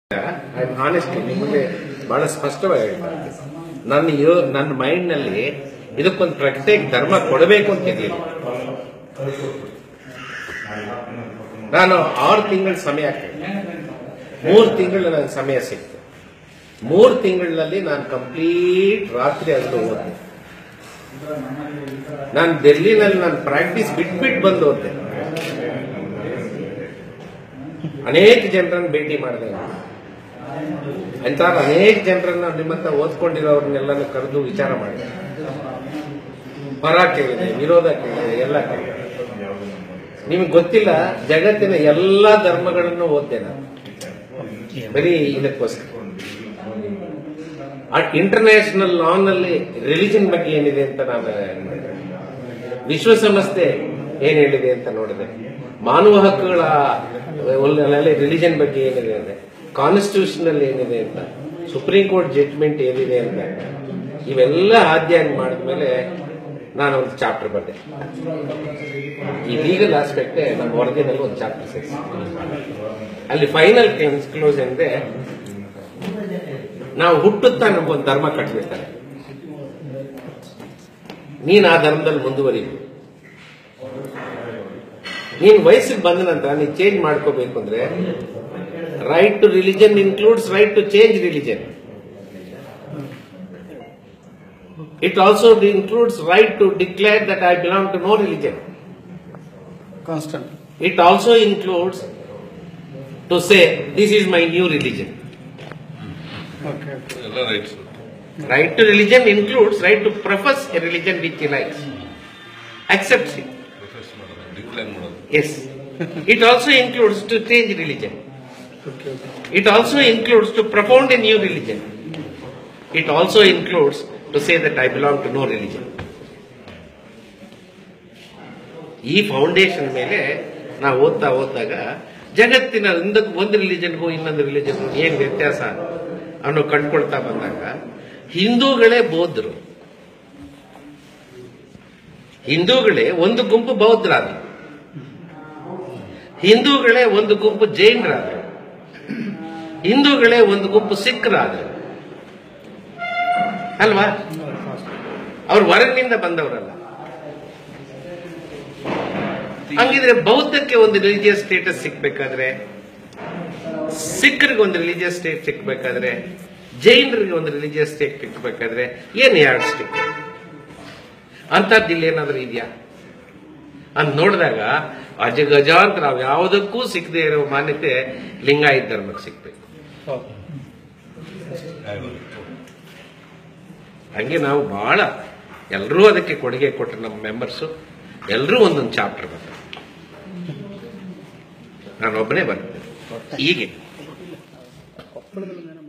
I honest ನಿಮಗೆ ಬಹಳ ಸ್ಪಷ್ಟವಾಗಿ ಹೇಳ್ತಾರೆ ನನ್ನ ಯೋ ನನ್ನ ಮೈಂಡ್ ನಲ್ಲಿ ಇದಕ್ಕೊಂದು ಪ್ರತ್ಯೇಕ ಧರ್ಮ ಕೊಡಬೇಕು ಅಂತ ಇರ್ಲಿಲ್ಲ ನಾನು ಆರು ತಿಂಗಳ ಸಮಯ ಕೇಳಿದೆ ಮೂರು ತಿಂಗಳು ನನಗೆ ಸಮಯ ಸಿಕ್ತು ಮೂರು ತಿಂಗಳಲ್ಲಿ ನಾನು ಕಂಪ್ಲೀಟ್ ರಾತ್ರಿ ಅದು ಓದಿದೆ ನಾನು ಡೆಲ್ಲಿನಲ್ಲಿ ನಾನು ಪ್ರಾಕ್ಟೀಸ್ ಬಿಟ್ಬಿಟ್ಟು ಬಂದು ಓದಿದೆ ಅನೇಕ ಜನರನ್ನು ಭೇಟಿ ಮಾಡಿದೆ ಅಂತ ಅನೇಕ ಜನರನ್ನ ನಿಮ್ಮಂತ ಓದ್ಕೊಂಡಿರೋರ್ನೆಲ್ಲನೂ ಕರೆದು ವಿಚಾರ ಮಾಡಿದೆ ಪರ ಕೇಳಿದೆ ವಿರೋಧ ಕೇಳಿದೆ ಎಲ್ಲ ಕೇಳಿದೆ ನಿಮಗೆ ಗೊತ್ತಿಲ್ಲ ಜಗತ್ತಿನ ಎಲ್ಲಾ ಧರ್ಮಗಳನ್ನು ಓದ್ದೆ ನಾನು ಬರೀ ಇದಕ್ಕೋಸ್ಕರ ಇಂಟರ್ನ್ಯಾಷನಲ್ ಲಾ ನಲ್ಲಿ ರಿಲಿಜನ್ ಬಗ್ಗೆ ಏನಿದೆ ಅಂತ ನಾನು ನೋಡಿದೆ. ವಿಶ್ವಸಂಸ್ಥೆ ಏನ್ ಹೇಳಿದೆ ಅಂತ ನೋಡಿದೆ ಮಾನವ ಹಕ್ಕುಗಳ ರಿಲಿಜನ್ ಬಗ್ಗೆ ಏನಿದೆ ಅಂದ್ರೆ ಕಾನ್ಸ್ಟಿಟ್ಯೂಷನ್ ಏನಿದೆ ಅಂತ ಸುಪ್ರೀಂ ಕೋರ್ಟ್ ಜಡ್ಜ್ಮೆಂಟ್ ಏನಿದೆ ಅಂತ ಇವೆಲ್ಲ ಅಧ್ಯಯನ ಮಾಡಿದ್ಮೇಲೆ ನಾನು ಒಂದು ಚಾಪ್ಟರ್ ಬರೆದೆ ಈ ಲೀಗಲ್ ಆಸ್ಪೆಕ್ಟ್ ನಮ್ಮ ವರದಿನಲ್ಲಿ ಒಂದು ಚಾಪ್ಟರ್ ಸೇರಿಸಿ ಅಲ್ಲಿ ಫೈನಲ್ ಕ್ಲೋಸ್ ಅಂದ್ರೆ ನಾವು ಹುಟ್ಟುತ್ತಾ ನಮಗೊಂದು ಧರ್ಮ ಕಟ್ಟಿರ್ತಾರೆ ನೀನು ಆ ಧರ್ಮದಲ್ಲಿ ಮುಂದುವರಿಬೇಕು ನೀನು ವಯಸ್ಸಿಗೆ ಬಂದ ನಂತರ ನೀನು ಚೇಂಜ್ ಮಾಡ್ಕೋಬೇಕು ಅಂದ್ರೆ right to religion includes right to change religion it also includes right to declare that I belong to no religion constant. It also includes to say, this is my new religion. Okay, okay. ಎಲ್ಲ rights Right to religion includes right to profess a religion which he likes. Accepts it. Profess ಮಾಡೋದು decline ಮಾಡೋದು Yes. It also includes to change religion. Okay, okay. It also includes to propound a new religion. It also includes to say that I belong to no religion. ಈ foundation ಮೇಲೆ ನಾವು ಓದ್ತಾ ಓದಿದಾಗ ಜಗತ್ತಿನ ಒಂದಕ್ಕೆ ಒಂದು ರಿಲಿಜನ್ಗೂ ಇನ್ನೊಂದು ರಿಲಿಜನ್ಗೂ ಏನ್ ವ್ಯತ್ಯಾಸ ಅನ್ನೋ ಕಂಡ್ಕೊಳ್ತಾ ಬಂದಾಗ ಹಿಂದೂಗಳೇ ಬೌದ್ಧರು ಹಿಂದೂಗಳೇ ಒಂದು ಗುಂಪು ಬೌದ್ಧರಾದ್ರು ಹಿಂದೂಗಳೇ ಒಂದು ಗುಂಪು ಜೈನರಾದ್ರು ಹಿಂದೂಗಳೇ ಒಂದು ಗುಂಪು ಸಿಖ್ರಾದ್ರು ಅಲ್ವಾ ಅವ್ರು ಹೊರಗಿನಿಂದ ಬಂದವರಲ್ಲ ಹಂಗಿದ್ರೆ ಬೌದ್ಧಕ್ಕೆ ಒಂದು ರಿಲಿಜಿಯಸ್ ಸ್ಟೇಟಸ್ ಸಿಕ್ಬೇಕಾದ್ರೆ ಸಿಖ್ರಿಗೆ ಒಂದು ರಿಲಿಜಿಯಸ್ ಸ್ಟೇಟ್ ಸಿಕ್ಬೇಕಾದ್ರೆ ಜೈನರಿಗೆ ಒಂದು ರಿಲಿಜಿಯಸ್ ಸ್ಟೇಟ್ ಸಿಕ್ಬೇಕಾದ್ರೆ ಏನ್ ಎರಡು ಸ್ಟಿಕ್ ಅಂತದ್ದು ಇಲ್ಲಿ ಏನಾದ್ರೂ ಇದೆಯಾ ಅಂತ ನೋಡಿದಾಗ ಅಜಗಜಾಂತರ ಅವ್ ಯಾವುದಕ್ಕೂ ಸಿಕ್ಕದೆ ಇರೋ ಮಾನ್ಯತೆ ಲಿಂಗಾಯತ್ ಧರ್ಮಕ್ಕೆ ಸಿಕ್ಬೇಕು ಹಂಗೆ ನಾವು ಬಹಳ ಎಲ್ಲರೂ ಅದಕ್ಕೆ ಕೊಡುಗೆ ಕೊಟ್ಟರು ನಮ್ಮ ಮೆಂಬರ್ಸು ಎಲ್ಲರೂ ಒಂದೊಂದು ಚಾಪ್ಟರ್ ಬರ್ತಾರೆ ನಾನೊಬ್ಬನೇ ಬರ್ತೇನೆ ಹೀಗೆ ಕೊಪ್ಪಳದಲ್ಲಿ